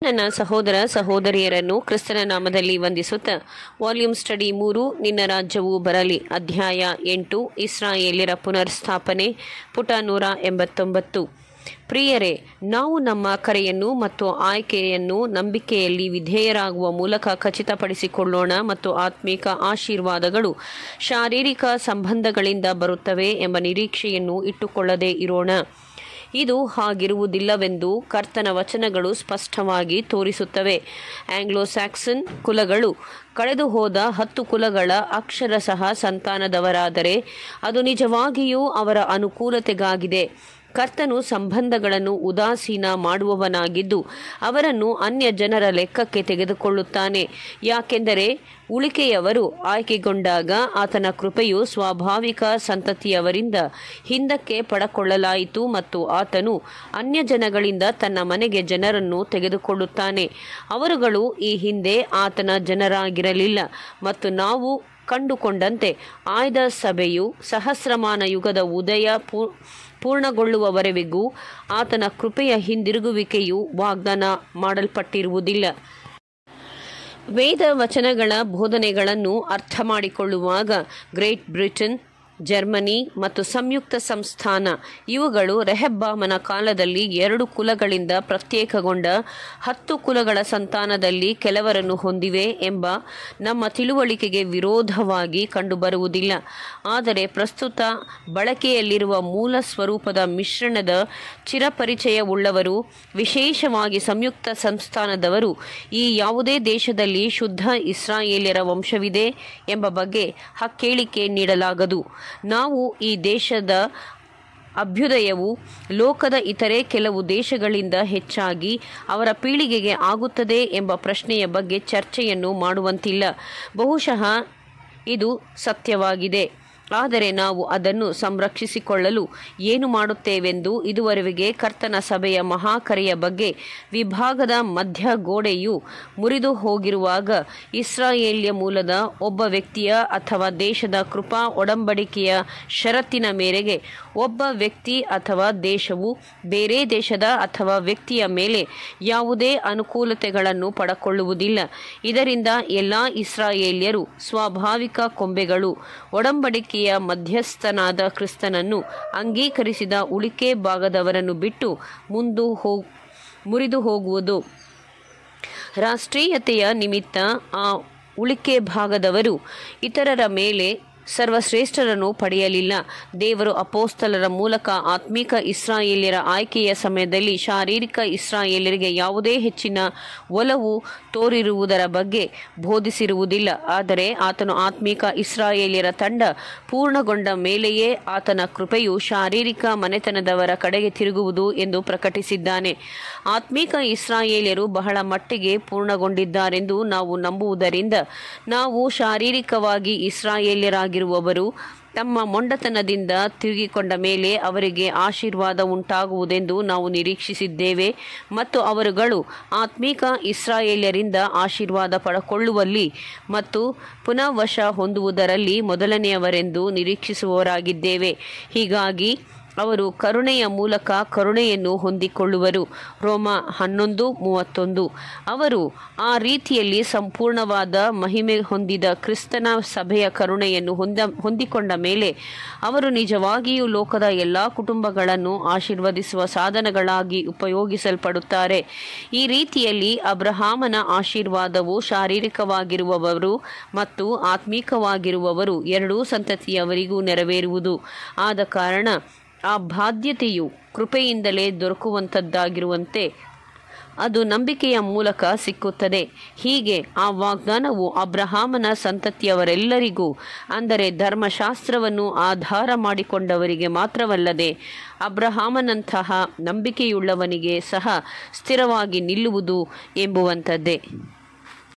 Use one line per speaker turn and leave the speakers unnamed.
ನನ್ನ ಸಹೋದರ ಸಹೋದರಿಯರನ್ನು ಕ್ರಿಸ್ತನ ನಾಮದಲ್ಲಿ ವಂದಿಸುತ್ತಾ ವಾಲ್ಯೂಮ್ ಸ್ಟಡಿ ಮೂರು ನಿನ್ನ ರಾಜ್ಯವು ಬರಲಿ ಅಧ್ಯಾಯ ಎಂಟು ಇಸ್ರಾಯೇಲ್ಯರ ಪುನರ್ಸ್ಥಾಪನೆ ಪುಟ ನೂರ ಎಂಬತ್ತೊಂಬತ್ತು ಪ್ರಿಯರೇ ನಾವು ನಮ್ಮ ಕರೆಯನ್ನು ಮತ್ತು ಆಯ್ಕೆಯನ್ನು ನಂಬಿಕೆಯಲ್ಲಿ ವಿಧೇಯರಾಗುವ ಮೂಲಕ ಖಚಿತಪಡಿಸಿಕೊಳ್ಳೋಣ ಮತ್ತು ಆತ್ಮಿಕ ಆಶೀರ್ವಾದಗಳು ಶಾರೀರಿಕ ಸಂಬಂಧಗಳಿಂದ ಬರುತ್ತವೆ ಎಂಬ ನಿರೀಕ್ಷೆಯನ್ನು ಇಟ್ಟುಕೊಳ್ಳದೇ ಇರೋಣ ಇದು ಹಾಗಿರುವುದಿಲ್ಲವೆಂದು ಕರ್ತನ ವಚನಗಳು ಸ್ಪಷ್ಟವಾಗಿ ತೋರಿಸುತ್ತವೆ ಆಂಗ್ಲೋ ಸ್ಯಾಕ್ಸನ್ ಕುಲಗಳು ಕಳೆದು ಹೋದ ಹತ್ತು ಕುಲಗಳ ಅಕ್ಷರಸಹ ಸಂತಾನದವರಾದರೆ ಅದು ನಿಜವಾಗಿಯೂ ಅವರ ಅನುಕೂಲತೆಗಾಗಿದೆ ಕರ್ತನು ಸಂಬಂಧಗಳನ್ನು ಉದಾಸೀನ ಮಾಡುವವನಾಗಿದ್ದು ಅವರನ್ನು ಅನ್ಯ ಜನರ ಲೆಕ್ಕಕ್ಕೆ ತೆಗೆದುಕೊಳ್ಳುತ್ತಾನೆ ಯಾಕೆಂದರೆ ಉಳಿಕೆಯವರು ಆಯ್ಕೆಗೊಂಡಾಗ ಆತನ ಕೃಪೆಯು ಸ್ವಾಭಾವಿಕ ಸಂತತಿಯವರಿಂದ ಹಿಂದಕ್ಕೆ ಪಡಕೊಳ್ಳಲಾಯಿತು ಮತ್ತು ಆತನು ಅನ್ಯ ಜನಗಳಿಂದ ತನ್ನ ಮನೆಗೆ ಜನರನ್ನು ತೆಗೆದುಕೊಳ್ಳುತ್ತಾನೆ ಅವರುಗಳು ಈ ಹಿಂದೆ ಆತನ ಜನರಾಗಿರಲಿಲ್ಲ ಮತ್ತು ನಾವು ಕಂಡುಕೊಂಡಂತೆ ಆಯ್ದ ಸಭೆಯು ಸಹಸ್ರಮಾನ ಯುಗದ ಉದಯ ಪೂ ಪೂರ್ಣಗೊಳ್ಳುವವರೆವಿಗೂ ಆತನ ಕೃಪೆಯ ಹಿಂದಿರುಗುವಿಕೆಯು ವಾಗ್ದಾನ ಮಾಡಲ್ಪಟ್ಟಿರುವುದಿಲ್ಲ ವೇದ ವಚನಗಳ ಬೋಧನೆಗಳನ್ನು ಅರ್ಥ ಮಾಡಿಕೊಳ್ಳುವಾಗ ಗ್ರೇಟ್ ಬ್ರಿಟನ್ ಜರ್ಮನಿ ಮತ್ತು ಸಂಯುಕ್ತ ಸಂಸ್ಥಾನ ಇವುಗಳು ರೆಹಬ್ಬಾಮನ ಕಾಲದಲ್ಲಿ ಎರಡು ಕುಲಗಳಿಂದ ಪ್ರತ್ಯೇಕಗೊಂಡ ಹತ್ತು ಕುಲಗಳ ಸಂತಾನದಲ್ಲಿ ಕೆಲವರನ್ನು ಹೊಂದಿವೆ ಎಂಬ ನಮ್ಮ ತಿಳುವಳಿಕೆಗೆ ವಿರೋಧವಾಗಿ ಕಂಡುಬರುವುದಿಲ್ಲ ಆದರೆ ಪ್ರಸ್ತುತ ಬಳಕೆಯಲ್ಲಿರುವ ಮೂಲ ಸ್ವರೂಪದ ಮಿಶ್ರಣದ ಚಿರಪರಿಚಯವುಳ್ಳವರು ವಿಶೇಷವಾಗಿ ಸಂಯುಕ್ತ ಸಂಸ್ಥಾನದವರು ಈ ಯಾವುದೇ ದೇಶದಲ್ಲಿ ಶುದ್ಧ ಇಸ್ರಾಯೇಲ್ಯರ ವಂಶವಿದೆ ಎಂಬ ಬಗ್ಗೆ ಹಕ್ಕೇಳಿಕೆ ನೀಡಲಾಗದು ನಾವು ಈ ದೇಶದ ಅಭ್ಯುದಯವು ಲೋಕದ ಇತರೆ ಕೆಲವು ದೇಶಗಳಿಂದ ಹೆಚ್ಚಾಗಿ ಅವರ ಪೀಳಿಗೆಗೆ ಆಗುತ್ತದೆ ಎಂಬ ಪ್ರಶ್ನೆಯ ಬಗ್ಗೆ ಚರ್ಚೆಯನ್ನು ಮಾಡುವಂತಿಲ್ಲ ಬಹುಶಃ ಇದು ಸತ್ಯವಾಗಿದೆ ಆದರೆ ನಾವು ಅದನ್ನು ಸಂರಕ್ಷಿಸಿಕೊಳ್ಳಲು ಏನು ಮಾಡುತ್ತೇವೆಂದು ಇದುವರೆಗೆ ಕರ್ತನ ಸಭೆಯ ಮಹಾಕರೆಯ ಬಗ್ಗೆ ವಿಭಾಗದ ಮಧ್ಯ ಗೋಡೆಯು ಮುರಿದು ಹೋಗಿರುವಾಗ ಇಸ್ರಾಯೇಲ್ಯ ಮೂಲದ ಒಬ್ಬ ವ್ಯಕ್ತಿಯ ಅಥವಾ ದೇಶದ ಕೃಪಾ ಒಡಂಬಡಿಕೆಯ ಷರತ್ತಿನ ಮೇರೆಗೆ ಒಬ್ಬ ವ್ಯಕ್ತಿ ಅಥವಾ ದೇಶವು ಬೇರೆ ದೇಶದ ಅಥವಾ ವ್ಯಕ್ತಿಯ ಮೇಲೆ ಯಾವುದೇ ಅನುಕೂಲತೆಗಳನ್ನು ಪಡಕೊಳ್ಳುವುದಿಲ್ಲ ಇದರಿಂದ ಎಲ್ಲ ಇಸ್ರಾಯೇಲ್ಯರು ಸ್ವಾಭಾವಿಕ ಕೊಂಬೆಗಳು ಒಡಂಬಡಿಕೆ ಮಧ್ಯಸ್ಥನಾದ ಕ್ರಿಸ್ತನನ್ನು ಅಂಗೀಕರಿಸಿದ ಉಳಿಕೆ ಭಾಗದವರನ್ನು ಬಿಟ್ಟು ಮುಂದು ಹೋ ಮುರಿದು ಹೋಗುವುದು ರಾಷ್ಟ್ರೀಯತೆಯ ನಿಮಿತ್ತ ಆ ಉಳಿಕೆ ಭಾಗದವರು ಇತರರ ಮೇಲೆ ಸರ್ವಶ್ರೇಷ್ಠರನ್ನು ಪಡೆಯಲಿಲ್ಲ ದೇವರು ಅಪೋಸ್ತಲರ ಮೂಲಕ ಆತ್ಮಿಕ ಇಸ್ರಾಯೇಲ್ಯರ ಆಯ್ಕೆಯ ಸಮಯದಲ್ಲಿ ಶಾರೀರಿಕ ಇಸ್ರಾಯೇಲ್ಯರಿಗೆ ಯಾವುದೇ ಹೆಚ್ಚಿನ ಒಲವು ತೋರಿರುವುದರ ಬಗ್ಗೆ ಬೋಧಿಸಿರುವುದಿಲ್ಲ ಆದರೆ ಆತನು ಆತ್ಮಿಕ ಇಸ್ರಾಯೇಲ್ಯರ ತಂಡ ಪೂರ್ಣಗೊಂಡ ಮೇಲೆಯೇ ಆತನ ಕೃಪೆಯು ಶಾರೀರಿಕ ಮನೆತನದವರ ಕಡೆಗೆ ತಿರುಗುವುದು ಎಂದು ಪ್ರಕಟಿಸಿದ್ದಾನೆ ಆತ್ಮಿಕ ಇಸ್ರಾಯೇಲ್ಯರು ಬಹಳ ಮಟ್ಟಿಗೆ ಪೂರ್ಣಗೊಂಡಿದ್ದಾರೆಂದು ನಾವು ನಂಬುವುದರಿಂದ ನಾವು ಶಾರೀರಿಕವಾಗಿ ಇಸ್ರಾಯೇಲ್ಯರಾಗಿ ರುವವರು ತಮ್ಮ ಮೊಂಡತನದಿಂದ ತಿರುಗಿಕೊಂಡ ಮೇಲೆ ಅವರಿಗೆ ಆಶೀರ್ವಾದ ಉಂಟಾಗುವುದೆಂದು ನಾವು ನಿರೀಕ್ಷಿಸಿದ್ದೇವೆ ಮತ್ತು ಅವರುಗಳು ಆತ್ಮೀಕ ಇಸ್ರಾಯೇಲ್ಯರಿಂದ ಆಶೀರ್ವಾದ ಪಡಕೊಳ್ಳುವಲ್ಲಿ ಮತ್ತು ಪುನಃವಶ ಹೊಂದುವುದರಲ್ಲಿ ಮೊದಲನೆಯವರೆಂದು ನಿರೀಕ್ಷಿಸುವವರಾಗಿದ್ದೇವೆ ಹೀಗಾಗಿ ಅವರು ಕರುಣೆಯ ಮೂಲಕ ಕರುಣೆಯನ್ನು ಹೊಂದಿಕೊಳ್ಳುವರು ರೋಮ ಹನ್ನೊಂದು ಮೂವತ್ತೊಂದು ಅವರು ಆ ರೀತಿಯಲ್ಲಿ ಸಂಪೂರ್ಣವಾದ ಮಹಿಮೆ ಹೊಂದಿದ ಕ್ರಿಸ್ತನ ಸಭೆಯ ಕರುಣೆಯನ್ನು ಹೊಂದ ಹೊಂದಿಕೊಂಡ ಮೇಲೆ ಅವರು ನಿಜವಾಗಿಯೂ ಲೋಕದ ಎಲ್ಲ ಕುಟುಂಬಗಳನ್ನು ಆಶೀರ್ವದಿಸುವ ಸಾಧನಗಳಾಗಿ ಉಪಯೋಗಿಸಲ್ಪಡುತ್ತಾರೆ ಈ ರೀತಿಯಲ್ಲಿ ಅಬ್ರಹಾಮನ ಆಶೀರ್ವಾದವು ಶಾರೀರಿಕವಾಗಿರುವವರು ಮತ್ತು ಆತ್ಮೀಕವಾಗಿರುವವರು ಎರಡೂ ಸಂತತಿಯವರಿಗೂ ನೆರವೇರುವುದು ಆದ ಕಾರಣ ಆ ಬಾಧ್ಯತೆಯು ಕೃಪೆಯಿಂದಲೇ ದೊರಕುವಂಥದ್ದಾಗಿರುವಂತೆ ಅದು ನಂಬಿಕೆಯ ಮೂಲಕ ಸಿಕ್ಕುತ್ತದೆ ಹೀಗೆ ಆ ವಾಗ್ದಾನವು ಅಬ್ರಹಾಮನ ಸಂತತಿಯವರೆಲ್ಲರಿಗೂ ಅಂದರೆ ಧರ್ಮಶಾಸ್ತ್ರವನ್ನು ಆಧಾರ ಮಾಡಿಕೊಂಡವರಿಗೆ ಮಾತ್ರವಲ್ಲದೆ ಅಬ್ರಹಾಮನಂತಹ ನಂಬಿಕೆಯುಳ್ಳವನಿಗೆ ಸಹ ಸ್ಥಿರವಾಗಿ ನಿಲ್ಲುವುದು ಎಂಬುವಂಥದ್ದೇ